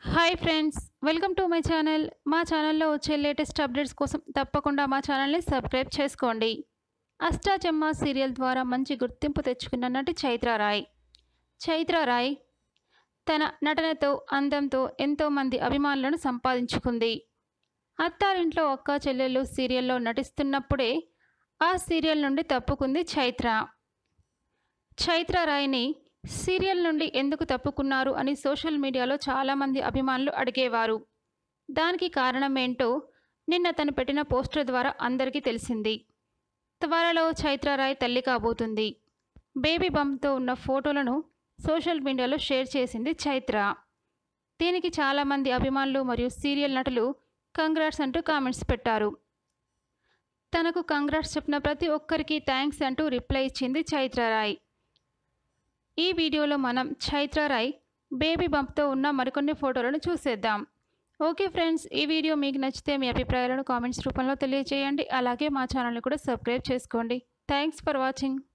hi friends welcome to my channel మా ఛానల్లో వచ్చే లేటెస్ట్ అప్డేట్స్ కోసం తప్పకుండా మా ఛానల్ని సబ్స్క్రైబ్ చేసుకోండి అష్టాచెమ్మ సీరియల్ ద్వారా మంచి గుర్తింపు తెచ్చుకున్న నటి చైత్ర రాయ్ చైత్ర రాయ్ తన నటనతో అందంతో ఎంతోమంది అభిమానులను సంపాదించుకుంది అత్తారింట్లో అక్క చెల్లెళ్ళు సీరియల్లో నటిస్తున్నప్పుడే ఆ సీరియల్ నుండి తప్పుకుంది చైత్ర చైత్ర రాయ్ని సీరియల్ నుండి ఎందుకు తప్పుకున్నారు అని సోషల్ మీడియాలో చాలామంది అభిమానులు అడిగేవారు దానికి కారణం ఏంటో నిన్న తను పెట్టిన పోస్టర్ ద్వారా అందరికీ తెలిసింది త్వరలో చైత్ర రాయ్ తల్లి కాబోతుంది బేబీ బంప్తో ఉన్న ఫోటోలను సోషల్ మీడియాలో షేర్ చేసింది చైత్ర దీనికి చాలామంది అభిమానులు మరియు సీరియల్ నటులు కంగ్రాట్స్ అంటూ కామెంట్స్ పెట్టారు తనకు కంగ్రాట్స్ చెప్పిన ప్రతి ఒక్కరికి థ్యాంక్స్ అంటూ రిప్లై ఇచ్చింది చైత్ర రాయ్ ఈ వీడియోలో మనం చైత్ర రాయ్ బేబీ బంప్తో ఉన్న మరికొన్ని ఫోటోలను చూసేద్దాం ఓకే ఫ్రెండ్స్ ఈ వీడియో మీకు నచ్చితే మీ అభిప్రాయాలను కామెంట్స్ రూపంలో తెలియజేయండి అలాగే మా ఛానల్ని కూడా సబ్స్క్రైబ్ చేసుకోండి థ్యాంక్స్ ఫర్ వాచింగ్